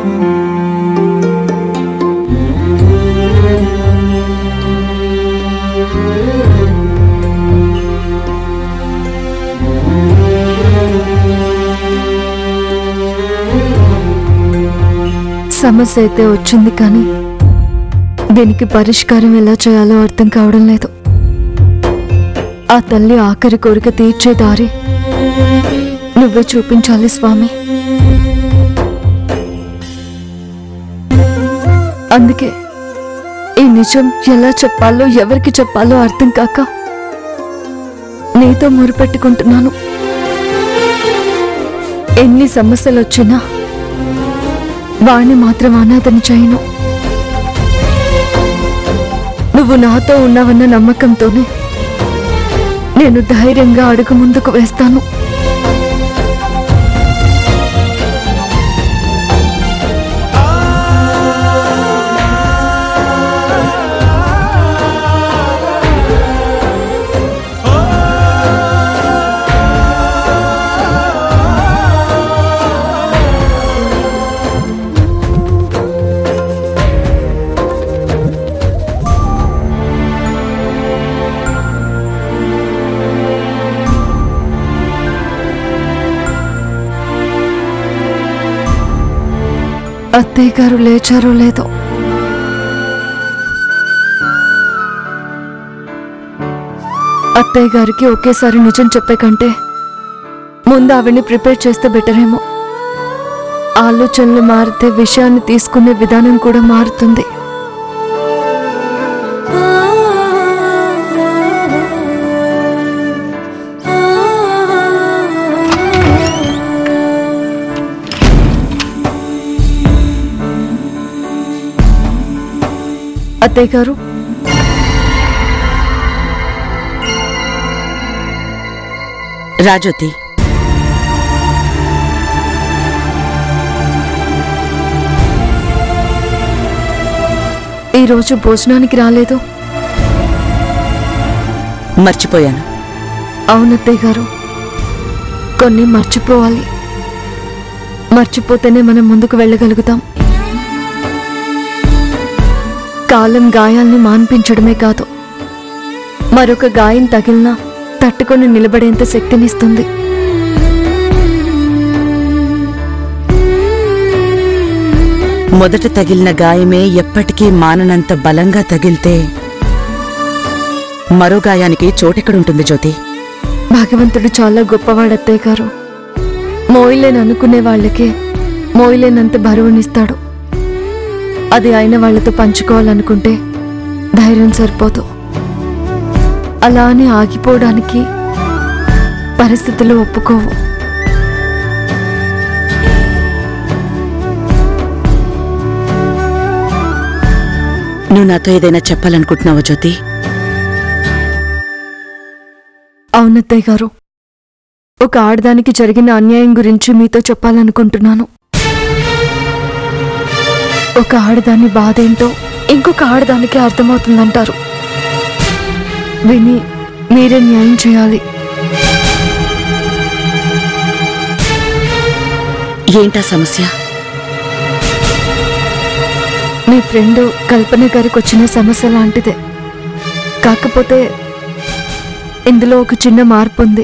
సమస్య అయితే వచ్చింది కానీ దీనికి పరిష్కారం ఎలా చేయాలో అర్థం కావడం లేదు ఆ తల్లి ఆఖరి కోరిక తీర్చే దారి నువ్వే చూపించాలి స్వామి అందుకే ఈ నిజం ఎలా చెప్పాలో ఎవరికి చెప్పాలో అర్థం కాక నీతో మురిపెట్టుకుంటున్నాను ఎన్ని సమస్యలు వచ్చినా వాణ్ణి మాత్రం అనాథని చేయను నువ్వు నాతో ఉన్నావన్న నమ్మకంతోనే నేను ధైర్యంగా అడుగు ముందుకు వేస్తాను అత్తయ్య గారు లేచారో లేదో అత్తయ్య గారికి ఒకేసారి నిజం చెప్పే కంటే ముందు ఆవిడ్ని ప్రిపేర్ చేస్తే బెటర్ ఏమో ఆలోచనలు మారితే విషయాన్ని తీసుకునే విధానం కూడా మారుతుంది అత్తయ్య గారు రాజోతి ఈరోజు భోజనానికి రాలేదు మర్చిపోయాను అవునత్తయ్య గారు కొన్ని మర్చిపోవాలి మర్చిపోతేనే మనం ముందుకు వెళ్ళగలుగుతాం కాలం గాయాల్ని మాన్పించడమే కాదు మరొక గాయం తగిలినా తట్టుకొని నిలబడేంత శక్తినిస్తుంది మొదట తగిలిన గాయమే ఎప్పటికీ మాననంత బలంగా తగిలితే మరో గాయానికి చోటెక్కడుంటుంది జ్యోతి భగవంతుడు చాలా గొప్పవాడు అత్తయ్య గారు మోయలేని అనుకునే వాళ్ళకే మోయలేనంత బరువునిస్తాడు అది అయిన వాళ్ళతో పంచుకోవాలనుకుంటే ధైర్యం సరిపోదు అలా అని ఆగిపోవడానికి పరిస్థితులు ఒప్పుకోవు నువ్వు నాతో ఏదైనా చెప్పాలనుకుంటున్నావా జ్యోతి అవునత్తయ్య గారు ఒక ఆడదానికి జరిగిన అన్యాయం గురించి మీతో చెప్పాలనుకుంటున్నాను ఒక ఆడదాని బాధ ఏంటో ఇంకొక ఆడదానికి అర్థమవుతుందంటారు విని మీరే న్యాయం చేయాలి ఏంటా సమస్య మీ ఫ్రెండ్ కల్పన గారికి వచ్చిన సమస్య లాంటిదే కాకపోతే ఇందులో ఒక చిన్న మార్పు ఉంది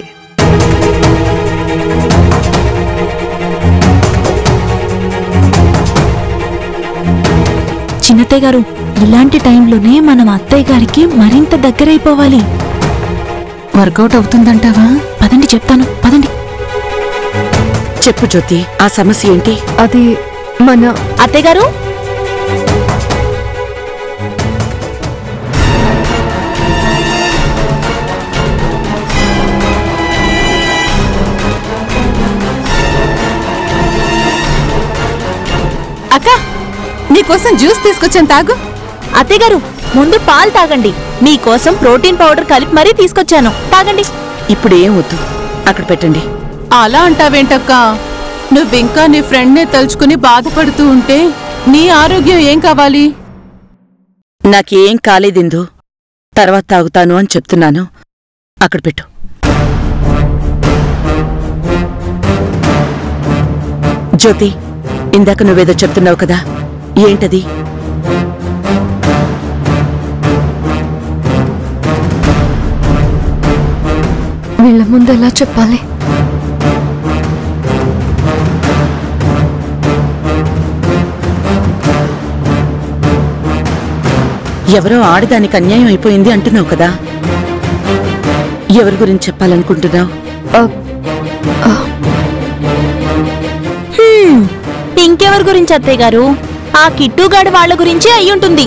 చిన్నత్తయ్య గారు ఇలాంటి టైంలోనే మనం అత్తయ్య గారికి మరింత దగ్గరైపోవాలి వర్కౌట్ అవుతుందంటావా పదండి చెప్తాను పదండి చెప్పు జ్యోతి ఆ సమస్య ఏంటి అది మన అత్తయ్య గారు అక్క నీకోసం జ్యూస్ తీసుకొచ్చాను తాగు అత్తయ్య గారు ముందు పాలు తాగండి మీకోసం ప్రోటీన్ పౌడర్ కలిపి మరీ తీసుకొచ్చాను తాగండి ఇప్పుడు ఏం వద్దు అక్కడ పెట్టండి అలా అంటావేంటక్క నువ్వింకా నీ ఫ్రెండ్నే తలుచుకుని బాధపడుతూ ఉంటే నీ ఆరోగ్యం ఏం కావాలి నాకేం కాలేదిందు తర్వాత తాగుతాను అని చెప్తున్నాను అక్కడ పెట్టు జ్యోతి ఇందాక నువ్వేదో చెప్తున్నావు కదా ఏంటది వీళ్ళ ముందు ఎలా చెప్పాలి ఎవరో ఆడదానికి అన్యాయం అయిపోయింది అంటున్నావు కదా ఎవరి గురించి చెప్పాలనుకుంటున్నావు ఆ, హ్మ్, ఇంకెవరి గురించి అత్తయ్య గారు ఆ కిట్టుగాడి వాళ్ళ గురించే అయ్యుంటుంది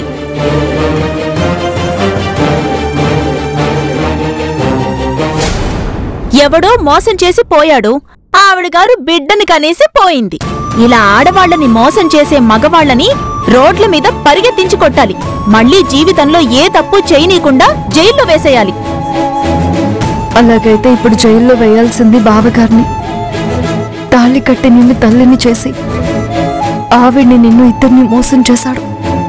ఎవడో మోసం చేసి పోయాడు ఆవిడ గారు బిడ్డని కనేసి పోయింది ఇలా ఆడవాళ్ళని మోసం చేసే మగవాళ్ళని రోడ్ల మీద పరిగెత్తించి కొట్టాలి మళ్ళీ జీవితంలో ఏ తప్పు చేయనీయకుండా జైల్లో వేసేయాలి అలాగైతే ఇప్పుడు జైల్లో వేయాల్సింది బావగారిని తాళి కట్టి నిన్ను తల్లిని చేసి ఆవిడ్ని నిన్ను ఇద్దరిని మోసం చేశాడు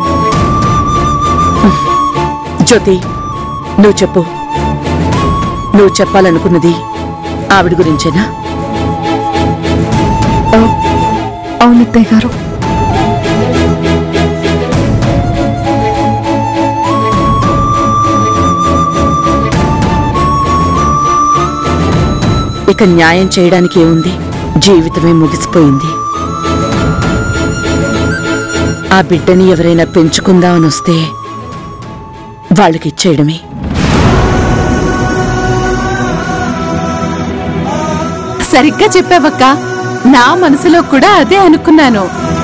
జ్యోతి నువ్వు చెప్పు నువ్వు చెప్పాలనుకున్నది ఆవిడ గురించేనా ఆ, అవును అత్తయ్య గారు ఇక న్యాయం చేయడానికి ఏముంది జీవితమే ముగిసిపోయింది ఆ బిడ్డని ఎవరైనా పెంచుకుందామని వస్తే వాళ్ళకి ఇచ్చేయడమే సరిగ్గా చెప్పావక్క నా మనసులో కూడా అదే అనుకున్నాను